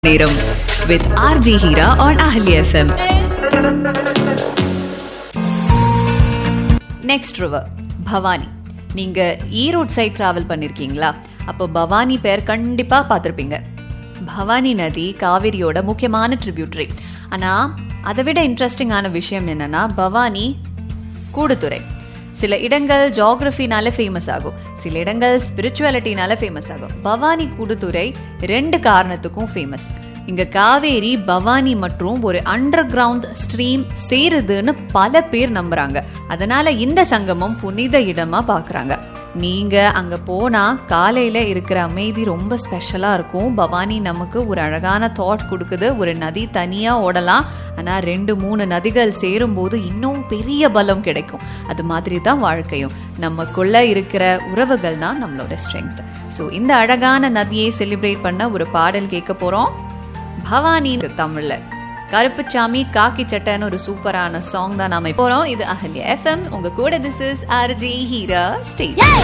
நேரம் with RJ Hira on Ahli FM. Next river Bhavani நீங்க Erode side travel பண்ணிருக்கீங்களா அப்போ பவானி பேர் கண்டிப்பா பார்த்திருப்பீங்க பவானி நதி காவிரியோட முக்கியமான ட்ரிபியூட்டரி ஆனா அதை விட இன்ட்ரெஸ்டிங்கான விஷயம் என்னன்னா பவானி கூடுதுறை சில இடங்கள் ஜியாகிரபினால ஃபேமஸ் ஆகும் சில இடங்கள் ஸ்பிரிச்சுவாலிட்டினால ஃபேமஸ் ஆகும் பவானி கூடுதுறை ரெண்டு காரணத்துக்கும் ஃபேமஸ் இங்க காவேரி பவானி மற்றும் ஒரு அண்டர் கிரவுண்ட் ஸ்ட்ரீம் சேருதுன்னு பல பேர் நம்புறாங்க அதனால இந்த சங்கமம் புனித இடமா பாக்குறாங்க நீங்க அங்க போனா காலையில இருக்கிற அமைதி ரொம்ப ஸ்பெஷலா இருக்கும் பவானி நமக்கு ஒரு அழகான தாட் கொடுக்குது ஒரு நதி தனியா ஓடலாம் ஆனா ரெண்டு மூணு நதிகள் சேரும்போது இன்னும் பெரிய பலம் கிடைக்கும் அது மாதிரி தான் வாழ்க்கையும் நமக்குள்ள இருக்கிற உறவுகள் தான் நம்மளோட ஸ்ட்ரென்த் ஸோ இந்த அழகான நதியை செலிப்ரேட் பண்ண ஒரு பாடல் கேட்க போறோம் பவானி தமிழ்ல கருப்புச்சாமி காக்கி சட்டைன்னு ஒரு சூப்பரான சாங் தான் நாம போறோம் இது அகல்யா எஃப்எம் உங்க கூட this is RJ Heera stay